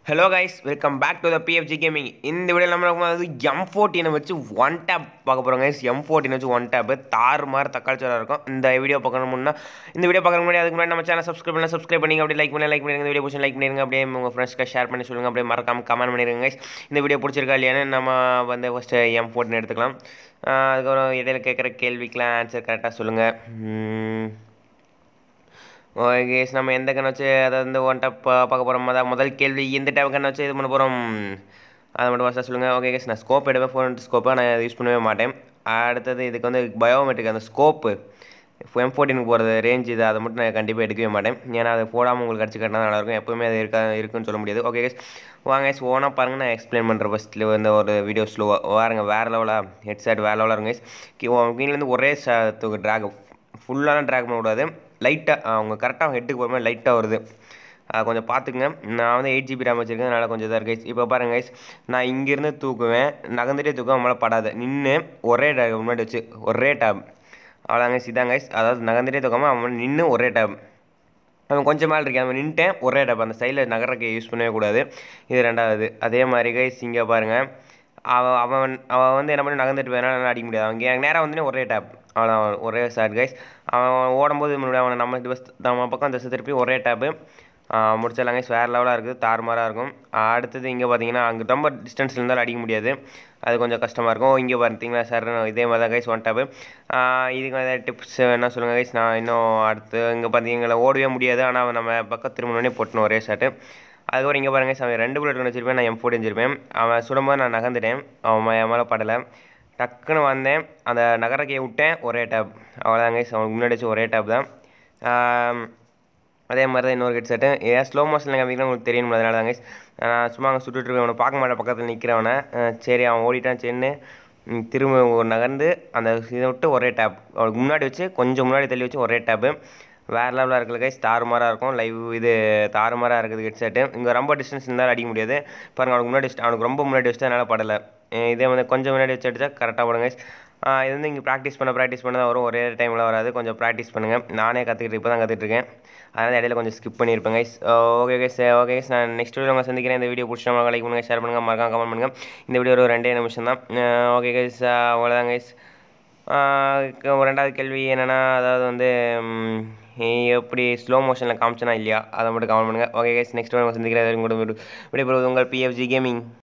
Hello guys welcome back to the PFG gaming இந்த video நம்ம வந்து எம் ஃபோர்டீனை வச்சு ஒன் டேப் பார்க்க போகிறோம் கைஸ் எம் ஃபோர்டீன் வச்சு ஒன் டேப் தாறு மாதிரி தக்காளி சோறா இருக்கும் இந்த வீடியோ பார்க்கணும்னா இந்த வீடியோ பார்க்க முன்னாடி அதுக்கு முன்னாடி நம்ம சேனல் சப்ஸ்கிரைப் பண்ணலாம் சப்ஸ்கிரைப் பண்ணிங்க அப்படியே லைக் பண்ணி லைக் பண்ணிருங்க இந்த வீடியோ பிடிச்சி லைக் பண்ணிருங்க அப்படியே உங்கள் ஃப்ரெண்ட்ஸ்க்கு ஷேர் பண்ணி சொல்லுங்கள் அப்படியே மறக்காம கமெண்ட் பண்ணிருங்க கைஸ் இந்த வீடியோ பிடிச்சிருக்கா இல்லையான்னு நம்ம வந்து ஃபஸ்ட்டு எம் ஃபோர்டீன் எடுத்துக்கலாம் ஆஹ் அதுக்கப்புறம் இடையில கேட்குற கேள்விக்கெலாம் ஆன்சர் கரெக்டாக சொல்லுங்கள் ஓகே கேஸ் நம்ம எந்த கண்ணை வச்சு அதை வந்து ஒன் டாப் பார்க்க போகிறோம் அதான் முதல் கேள்வி எந்த டைப் கண்ணை வச்சு இது பண்ண போகிறோம் அதை மட்டும் ஃபஸ்ட்டாக சொல்லுங்கள் ஓகே கேஸ் நான் ஸ்கோப் எடுப்பேன் ஃபோன் ஸ்கோப்பை நான் யூஸ் பண்ணவே மாட்டேன் அடுத்தது இதுக்கு வந்து பயோமெட்ரிக் அந்த ஸ்கோப்பு எம் ஃபோர்டீனுக்கு போகிறது ரேஞ்ச் இது அதை மட்டும் நான் கண்டிப்பாக எடுக்கவே மாட்டேன் ஏன்னா அதை போடாமல் உங்களுக்கு அடிச்சு கட்டினா நல்லாயிருக்கும் எப்போவுமே அது இருக்கா இருக்குன்னு சொல்ல முடியாது ஓகே கேஸ் வாங்க கேஸ் ஓனாக பாருங்கள் நான் எக்ஸ்பிளைன் பண்ணுற ஃபஸ்ட்டில் வந்து ஒரு வீடியோ ஸ்லோவாக வாருங்க வேறு லெவலாக ஹெட்செட் வேறு லெவலாக இருங்க guys. கீழேருந்து ஒரே ட்ராக் ஃபுல்லான ட்ராக் பண்ணக்கூடாது லைட்டாக அவங்க கரெக்டாக ஹெட்டுக்கு போகிற மாதிரி லைட்டாக வருது அதை கொஞ்சம் பார்த்துக்குங்க நான் வந்து எயிட் ஜிபி ரேம் வச்சுருக்கேன் அதனால் கொஞ்சம் இதாக இருக்கு இப்போ பாருங்க கைஸ் நான் இங்கேருந்து தூக்குவேன் நகர்ந்துட்டே தூக்குவேன் நம்மளால் படாது நின்று ஒரே டேப் முன்னாடி வச்சு ஒரே டேப் அவ்வளோங்க இதாங்க கைஸ் அதாவது நகர்ந்துட்டே தூக்காமல் அவன் நின்று ஒரே டேப் அவன் கொஞ்சம் மேலே இருக்கேன் அவன் நின்ட்டேன் ஒரே டேப் அந்த சைடில் நகரக்கு யூஸ் பண்ணவே கூடாது இது ரெண்டாவது அதே மாதிரி கைஸ் இங்கே பாருங்கள் அவன் அவன் அவன் வந்து என்ன பண்ணி நகர்ந்துட்டு வேணாலும் அடிக்க முடியாது அவங்க எனக்கு நேராக வந்து ஒரே டேப் அவ்வளோ ஒரே ஷாட் கைஸ் அவன் ஓடும்போது முன்னாடி அவனை நம்ம டிவஸ் நம்ம பக்கம் திசை திருப்பி ஒரே டேப்பு முடிச்சிடலாம் கைஸ் வேறு லெவலாக இருக்குது தாறுமாறாக இருக்கும் அடுத்தது இங்கே பார்த்தீங்கன்னா அங்கே ரொம்ப டிஸ்டன்ஸில் இருந்தாலும் அடிக்க முடியாது அது கொஞ்சம் கஷ்டமாக இருக்கும் இங்கே பார்த்தீங்களா சார் இதே மாதிரி தான் கைஸ் ஒன் டேப்பு இதுக்கு ஏதாவது டிப்ஸ் என்ன சொல்லுங்கள் கைஸ் நான் இன்னும் அடுத்து இங்கே பார்த்தீங்கன்னா ஓடவே முடியாது ஆனால் நம்ம பக்கம் திரும்பினோடனே போட்டணும் ஒரே ஷாட்டு அதுக்கப்புறம் இங்கே பாருங்க அவன் ரெண்டு புல்லட் வச்சிருப்பேன் நான் எம் ஃபோர்ட்டி வச்சிருப்பேன் அவன் சுடும்போது நான் நகர்ந்துட்டேன் அவன் என் மேலே படலை டக்குன்னு வந்தேன் அந்த நகரக்கையை விட்டேன் ஒரே டேப் அவ்வளோதாங்க அவனுக்கு முன்னாடி வச்சு ஒரே டேப் தான் அதே மாதிரி தான் இன்னொரு ஹெட் செட்டு ஏன் ஸ்லோ மோஷனில் காமிக்கலாம் உங்களுக்கு தெரியணும் அதனால தாங்க நான் சும்மா அங்கே சுட்டுட்டு இருக்கேன் அவனை பார்க்க மாட்டேன் பக்கத்தில் நிற்கிறவனை சரி அவன் ஓடிட்டான் சரின்னு திரும்ப ஒரு நகர்ந்து அந்த இதை விட்டு ஒரே டேப் அவனுக்கு முன்னாடி வச்சு கொஞ்சம் முன்னாடி தள்ளி வச்சு ஒரே டேப்பு வேறு லெவலாக இருக்குது கைஸ் தாறுமாறாக இருக்கும் லைவ் இது தாறுமாறாக இருக்குது ஹெட்செட்டு இங்கே ரொம்ப டிஸ்டன்ஸ் இருந்தாலும் அடிக்க முடியாது பாருங்க அவனுக்கு முன்னாடி வச்சு அவனுக்கு ரொம்ப முன்னாடி வச்சு அதனால் படலை இதே வந்து கொஞ்சம் முன்னாடி வச்சு அடித்தா கரெக்டாக படுங்க கைஸ் இது வந்து இங்கே ப்ராக்டிஸ் பண்ண ப்ராக்டிஸ் பண்ண தான் வரும் ஒரே டைமில் வராது கொஞ்சம் ப்ராக்டிஸ் பண்ணுங்கள் நானே கற்றுக்கிட்டு இப்போ தான் கற்றுட்ருக்கேன் அதனால் இடையில கொஞ்சம் ஸ்கிப் பண்ணியிருப்பேன் guys okay guys okay guys நான் நெக்ஸ்ட் வீடியோ உங்கள் சந்திக்கிறேன் இந்த வீடியோ பிடிச்சவங்க லைக் பண்ணுங்கள் ஷேர் பண்ணுங்கள் மறக்காம கமெண்ட் பண்ணுங்கள் இந்த வீடியோ ஒரு ரெண்டே நிமிஷம் தான் ஓகே கைஸ் அவ்வளோதான் கைஸ் ரெண்டாவது கேள்வி என்னென்னா அதாவது வந்து எப்படி ஸ்லோ மோஷனில் காமிச்சனா இல்லையா அதை மட்டும் கமெண்ட் பண்ணுங்கள் ஓகே கைஸ் நெக்ஸ்ட் வீடியோ சந்திக்கிறேன் கூட விடைபெறுவது உங்கள் பிஎஃப்ஜி கேமிங்